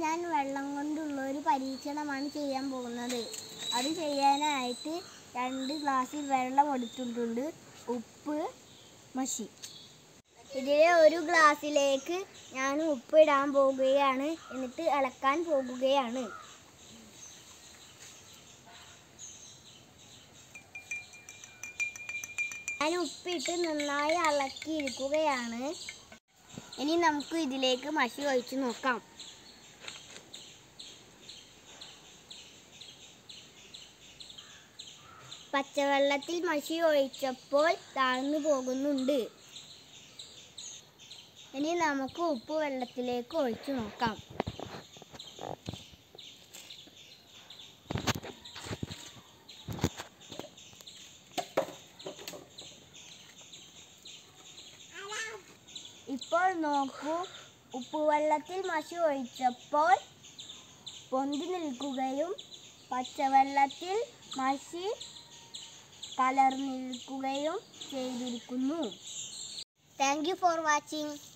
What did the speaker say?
ഞാൻ വെള്ളം കൊണ്ടുള്ള ഒരു പരീക്ഷണമാണ് ചെയ്യാൻ പോകുന്നത് അത് ചെയ്യാനായിട്ട് രണ്ട് ഗ്ലാസ്സിൽ വെള്ളം എടുത്തിട്ടുണ്ട് ഉപ്പ് മഷി ഇതിലെ ഒരു ഗ്ലാസ്സിലേക്ക് ഞാൻ ഉപ്പ് ഇടാൻ പോകുകയാണ് എന്നിട്ട് ഇളക്കാൻ പോകുകയാണ് ഞാൻ ഉപ്പിട്ട് നന്നായി ഇളക്കിയിരിക്കുകയാണ് ഇനി നമുക്ക് ഇതിലേക്ക് മഷി ഒഴിച്ച് നോക്കാം പച്ചവെള്ളത്തിൽ മഷി ഒഴിച്ചപ്പോൾ താഴ്ന്നു പോകുന്നുണ്ട് ഇനി നമുക്ക് ഉപ്പ് വെള്ളത്തിലേക്ക് ഒഴിച്ചു നോക്കാം ഇപ്പോൾ നോക്കൂ ഉപ്പുവെള്ളത്തിൽ മഷി ഒഴിച്ചപ്പോൾ പൊന്തി നിൽക്കുകയും പച്ചവെള്ളത്തിൽ മഷി കലർന്നിരിക്കുകയും ചെയ്തിരിക്കുന്നു താങ്ക് യു ഫോർ വാച്ചിങ്